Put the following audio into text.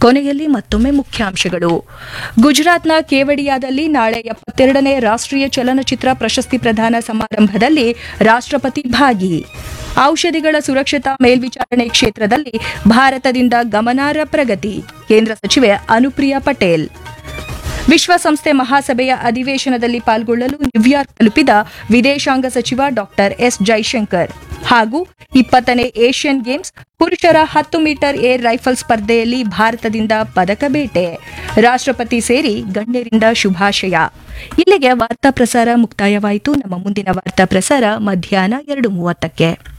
ಕೊನೆಯಲ್ಲಿ ಮತ್ತೊಮ್ಮೆ ಮುಖ್ಯಾಂಶಗಳು ಗುಜರಾತ್ನ ಕೇವಡಿಯಾದಲ್ಲಿ ನಾಳೆ ಎಪ್ಪತ್ತೆರಡನೇ ರಾಷ್ಟ್ರೀಯ ಚಲನಚಿತ್ರ ಪ್ರಶಸ್ತಿ ಪ್ರದಾನ ಸಮಾರಂಭದಲ್ಲಿ ರಾಷ್ಟ್ರಪತಿ ಭಾಗಿ ಔಷಧಿಗಳ ಸುರಕ್ಷತಾ ಮೇಲ್ವಿಚಾರಣೆ ಕ್ಷೇತ್ರದಲ್ಲಿ ಭಾರತದಿಂದ ಗಮನಾರ್ಹ ಪ್ರಗತಿ ಕೇಂದ್ರ ಸಚಿವೆ ಅನುಪ್ರಿಯಾ ಪಟೇಲ್ ವಿಶ್ವಸಂಸ್ಥೆ ಮಹಾಸಭೆಯ ಅಧಿವೇಶನದಲ್ಲಿ ಪಾಲ್ಗೊಳ್ಳಲು ನ್ಯೂಯಾರ್ಕ್ ತಲುಪಿದ ವಿದೇಶಾಂಗ ಸಚಿವ ಡಾಕ್ಟರ್ ಎಸ್ ಜೈಶಂಕರ್ ಹಾಗೂ ಇಪ್ಪತ್ತನೇ ಏಷ್ಯನ್ ಗೇಮ್ಸ್ ಪುರುಷರ ಹತ್ತು ಮೀಟರ್ ಏರ್ ರೈಫಲ್ ಸ್ಪರ್ಧೆಯಲ್ಲಿ ಭಾರತದಿಂದ ಪದಕ ಬೇಟೆ ರಾಷ್ಟ್ರಪತಿ ಸೇರಿ ಗಣ್ಯರಿಂದ ಶುಭಾಶಯ ಇಲ್ಲಿಗೆ ವಾರ್ತಾ ಪ್ರಸಾರ ಮುಕ್ತಾಯವಾಯಿತು ನಮ್ಮ ಮುಂದಿನ ವಾರ್ತಾ ಪ್ರಸಾರ ಮಧ್ಯಾಹ್ನ ಎರಡು ಮೂವತ್ತಕ್ಕೆ